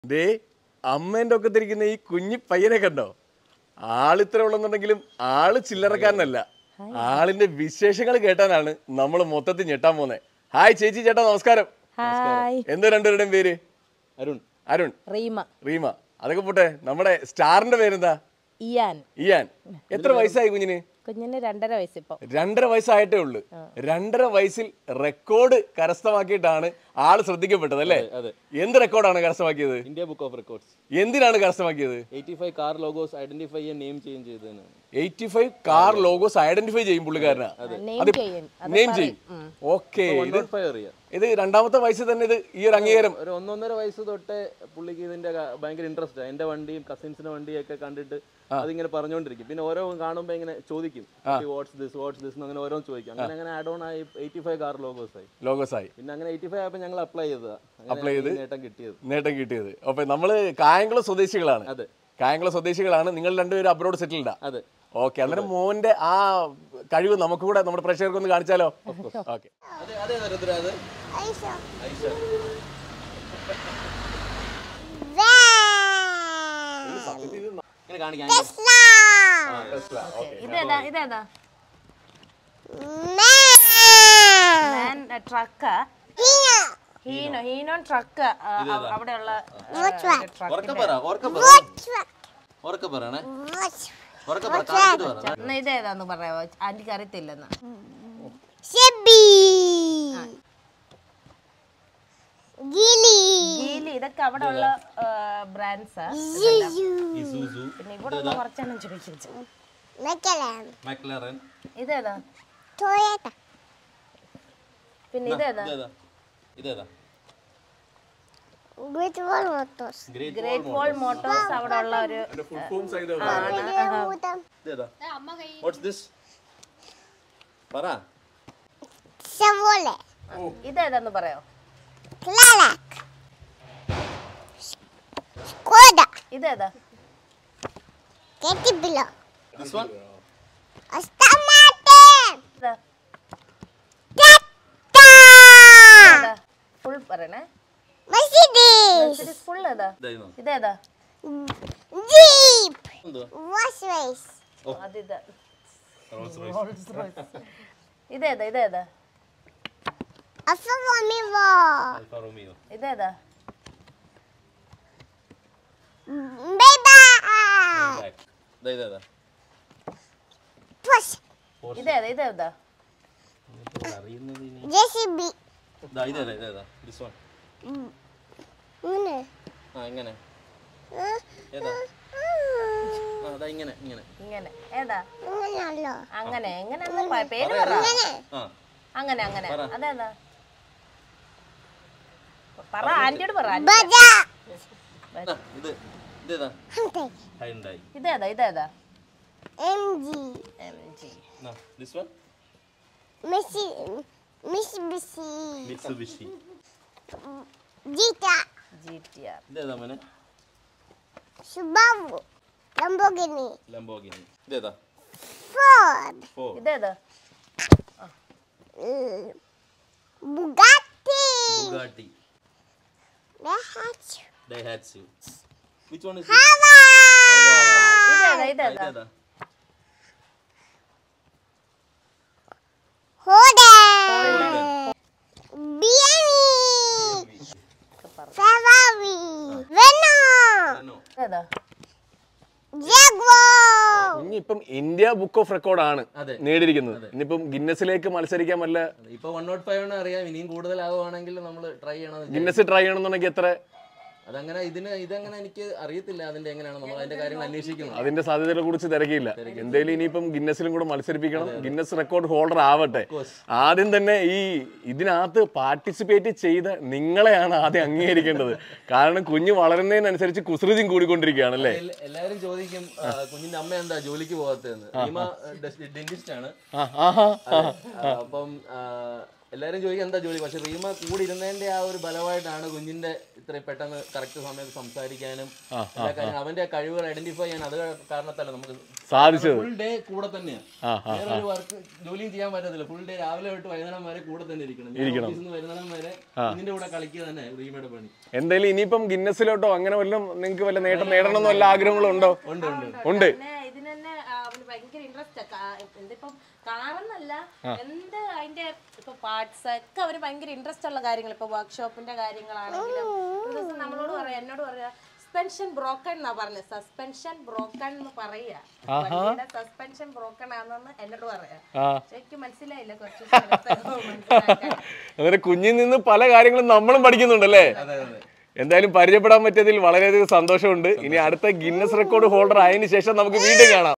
ദേ അമ്മേന്റെ ഒക്കെ തിരിക്കുന്ന ഈ കുഞ്ഞി പയ്യനെ കണ്ടോ ആളിത്ര ഉള്ളെന്നുണ്ടെങ്കിലും ആള് ചില്ലറക്കാരനല്ല ആളിന്റെ വിശേഷങ്ങൾ കേട്ടാനാണ് നമ്മൾ മൊത്തത്തിൽ ഞെട്ടാൻ പോന്നെ ഹായ് ചേച്ചി ചേട്ടാ നമസ്കാരം ഹായ് എന്താ രണ്ടുപേരുടെയും പേര് അരുൺ അരുൺ റീമ റീമ അതൊക്കെ പോട്ടെ നമ്മുടെ സ്റ്റാറിന്റെ പേരെന്താ ഇയാൻ ഇയാൻ എത്ര വയസ്സായി കുഞ്ഞിന് കുഞ്ഞിന് രണ്ടര വയസ്സിപ്പോ രണ്ടര വയസ്സായിട്ടേ ഉള്ളൂ രണ്ടര വയസ്സിൽ റെക്കോർഡ് കരസ്ഥമാക്കിയിട്ടാണ് ആള് ശ്രദ്ധിക്കപ്പെട്ടത് അല്ലേ അതെ എന്ത് റെക്കോർഡാണ് കരസ്ഥമാക്കിയത് ഇന്ത്യ ബുക്ക് ഓഫ് റെക്കോർഡ്സ് എന്തിനാണ് കരസ്ഥമാക്കിയത് eighty five car logos identify ചെയ്യാൻ നെയിം ചേഞ്ച് ചെയ്തതിനാണ് eighty five car logos identify ചെയ്യും പുള്ളിക്കാരനാ നെയിം ചെയ്യും അത് നെയിം ചെയ്യും ഓക്കെ വൺ ഇത് നോട്ട് ഫൈവ് അറിയാം ഇത് രണ്ടാമത്തെ വയസ്സിൽ തന്നെ ഇത് ഈ ഒരു അംഗീകാരം ഒരു ഒന്നൊന്നര വയസ്സ് തൊട്ടേ പുള്ളിക്ക് ഇതിന്റെ ക- ഭയങ്കര ഇൻട്രസ്റ്റ് എന്റെ വണ്ടിയും കസിൻസിന്റെ വണ്ടിയൊക്കെ കണ്ടിട്ട് അതിങ്ങനെ പറഞ്ഞുകൊണ്ടിരിക്കും പിന്നെ ഓരോ കാണുമ്പോ ഇങ്ങനെ ചോദിക്കും വാട്സ് ദിസ് വാട്സ് ദിസ് അങ്ങനെ ഓരോ ചോദിക്കും അങ്ങനെ അങ്ങനെ ആഡ് ഓൺ ആയി എയ്റ്റി ഫൈവ് കാർ ലോഗോസ് ആയി ലോഗോസ് ആയി പിന്നെ അങ്ങനെ എയ്റ്റി ഫൈവ് ആയപ്പോൾ ഞങ്ങൾ അപ്ലൈ ചെയ്തതാ Apply അങ്ങനെ ഈ നേട്ടം കിട്ടിയത് നേട്ടം കിട്ടിയത് അപ്പൊ നമ്മള് കായംകുളം സ്വദേശികളാണ് അതെ കായംകുളം സ്വദേശികളാണ് നിങ്ങൾ രണ്ടുപേരും അബ്രോഡ് സെറ്റിൽഡാ അതെ ഓക്കെ അന്നേരം മോന്റെ ആ കഴിവ് നമുക്ക് കൂടെ നമ്മുടെ പ്രേക്ഷകർക്ക് ഒന്ന് കാണിച്ചാലോ ഓക്കെ അതെ അതെ രുദ്ര അത് ഐഷ ഇങ്ങനെ കാണിക്കാം ഇതേതാ ഇതേതാ ട്രക്ക് ഹീനോ ഹീനോ ട്രക്ക് അവിടെയുള്ള ട്രക്ക് ഉറക്കെ പറ ഉറക്കെ പറ ഉറക്കെ പറയണേ ഉറക്കെ പറ കാണിച്ചിട്ട് പറ എന്നാ ഇതേതാന്ന് പറയാമോ ആന്റിക്ക് അറിയത്തില്ലെന്ന് ഗീലി ഇതൊക്കെ അവിടെ ഉള്ള ബ്രാൻഡ്സ് ഇസൂസു പിന്നെ ഇവിടെ ഒന്ന് കുറച്ചെണ്ണം ചോദിച്ചു വെച്ചു മക്ലറൻ ഇതേതാ പിന്നെ ഇതേതാ ഇതേതാ ഇതേതാ ഗ്രേറ്റ് വോൾ മോട്ടോഴ്സ് അവിടെ ഉള്ള ഒരു ഇതേതാ വാട്ട്സ് ദിസ് പറ ഇതേതാന്ന് പറയോ ഇതേതാ ദിസ് വൺ ഇതാ ഫുൾ പറയണേ ഫുൾ ഏതാ ഇതായിരുന്നു ഇതേതാ എന്തുവാ അതിതാ ഇതേതാ ഇതേതാ അൽഫ റോമിയോ ഇതേതാ ബാക്ക് ഇതാ ഇതേതാ ഇതേതാ ഇതേതാ അറിയുന്നത് ഇനി ഇതാ ഇതേതാ ഇതേതാ ദിസ് വൺ ആ ഇങ്ങനെ ഏതാ ആ അതാ ഇങ്ങനെ ഇങ്ങനെ ഇങ്ങനെ ഏതാ അങ്ങനെ എങ്ങനെ പേര് പറ ആ അങ്ങനെ അങ്ങനെ പറ. അതേതാ പറ ആന്റിയോട് പറ ആന്റി. ആ, ഇത് ഇതേതാ ഹൈണ്ടായി ഇതേതാ ഇതേതാ M G this one Mitsubishi G T R ഇതേതാ മോനെ Subaru, Lamborghini, ലംബോഗിനി ഇതേതാ Ford, ഫോർ ഇതേതാ uh, Bugatti, Bugatti Daihatsu, ഡൈഹാറ്റ്സു which one is ഇതേതാ ഇതേതാ ഇതേതാ Honda, BMW, Ferrari, Renault, no ഇതേതാ Jaguar, ഇനിയിപ്പം ഇന്ത്യ ബുക്ക് ഓഫ് റെക്കോർഡ് ആണ് അതെ. നേടിയിരിക്കുന്നത് ഇനിയിപ്പം ഗിന്നസിലേക്ക് മത്സരിക്കാൻ വല്ല ഇപ്പൊ വൺ നോട്ട് ഫൈവ് ആണ് അറിയാം ഇനിയും കൂടുതലാവുകയാണെങ്കിൽ നമ്മൾ ട്രൈ ചെയ്യണം ഗിന്നസ് ട്രൈ ചെയ്യണമെന്നുണ്ടെങ്കിൽ എത്ര അതങ്ങനെ ഇതിന് ഇതങ്ങനെ എനിക്ക് അറിയത്തില്ല അതിന്റെ എങ്ങനെയാണ് നമ്മൾ അതിന്റെ കാര്യങ്ങൾ അന്വേഷിക്കണം അതിന്റെ സാധ്യതകളെ കുറിച്ച് തിരക്കിയില്ല എന്തേലും ഇനിയിപ്പം ഗിന്നസിലും കൂടെ മത്സരിപ്പിക്കണം ഗിന്നസ് റെക്കോർഡ് ഹോൾഡർ ആവട്ടെ ആദ്യം തന്നെ ഈ ഇതിനകത്ത് പാർട്ടിസിപ്പേറ്റ് ചെയ്ത നിങ്ങളെയാണ് ആദ്യം അംഗീകരിക്കേണ്ടത് കാരണം കുഞ്ഞ് വളരുന്നതിനനുസരിച്ച് കുസൃതിയും കൂടിക്കൊണ്ടിരിക്കുകയാണ് അല്ലേ എല്ല- എല്ലാവരും ചോദിക്കും ആ, കുഞ്ഞിന്റെ അമ്മ എന്താ ജോലിക്ക് പോകാത്തതെന്ന് റീമ ഡെന്റിസ്റ്റ് ആണ് ആ, ആഹാ. അതെ. ആ, അപ്പം ആ, എല്ലാവരും ചോദിക്കും എന്താ ജോലി പക്ഷെ റീമ കൂടി ഇരുന്നതിന്റെ ആ ഒരു ബലമായിട്ടാണ് കുഞ്ഞിന്റെ ഇത്ര ഇത്രയും പെട്ടെന്ന് കറക്റ്റ് സമയത്ത് സംസാരിക്കാനും എല്ലാ കാര്യങ്ങളും അവന്റെ കഴിവുകൾ ഐഡന്റിഫൈ ചെയ്യാൻ അത് കാരണത്തല്ല നമുക്ക് സാധിച്ചത് ഫുൾ ഡേ കൂടെ തന്നെയാണ് ആ ആ വേറെ ഒരു വർക്ക് ജോലിയും ചെയ്യാൻ പറ്റത്തില്ല ഫുൾ ഡേ രാവിലെ തൊട്ട് വൈകുന്നേരം വരെ കൂടെ തന്നെ ഇരിക്കണം ഞാൻ ഓഫീസിൽ നിന്ന് വരുന്നിടം വരെ ഇതിന്റെ കൂടെ കളിക്കുക തന്നെ റീമയുടെ പണി എന്തായാലും ഇനിയിപ്പം ഗിന്നസിലോട്ടോ അങ്ങനെ വല്ലതും നിങ്ങൾക്ക് വല്ല നേട്ടം നേടണം എന്ന് വല്ല ആഗ്രഹങ്ങളുണ്ടോ ഉണ്ട് ഉണ്ട് ഉണ്ട് പിന്നെ ഇതിന് തന്നെ ആ, അവന് ഭയങ്കര ഇൻട്രസ്റ്റ് എന്തിപ്പം കാറെന്നല്ല എന്ത് അതിന്റെ ഇപ്പൊ പാർട്സ് ഒക്കെ അവന് ഭയങ്കര ഇൻട്രസ്റ്റ് ഉള്ള കാര്യങ്ങൾ ഇപ്പൊ വർക്ക്ഷോപ്പിന്റെ കാര്യങ്ങളാണെങ്കിലും ഒരു ദിവസം നമ്മളോട് പറയാ എന്നോട് പറയാ സസ്പെൻഷൻ ബ്രോക്കൺ എന്നാ പറഞ്ഞത് സസ്പെൻഷൻ ബ്രോക്കൺ എന്ന് പറയാ വണ്ടിയുടെ സസ്പെൻഷൻ ബ്രോക്കൺ ആണെന്ന് എന്നോട് പറയാ ആ പക്ഷെ എനിക്ക് മനസ്സിലായില്ല കുറച്ച് ദിവസം എടുത്ത് മനസ്സിലാക്കാൻ. അങ്ങനെ കുഞ്ഞിൽ നിന്ന് പല കാര്യങ്ങളും നമ്മളും പഠിക്കുന്നുണ്ടല്ലേ എന്തായാലും പരിചയപ്പെടാൻ പറ്റിയതിൽ വളരെയധികം സന്തോഷമുണ്ട് ഇനി അടുത്ത ഗിന്നസ് റെക്കോർഡ് ഹോൾഡർ ആയതിനു ശേഷം നമുക്ക് വീണ്ടും കാണാം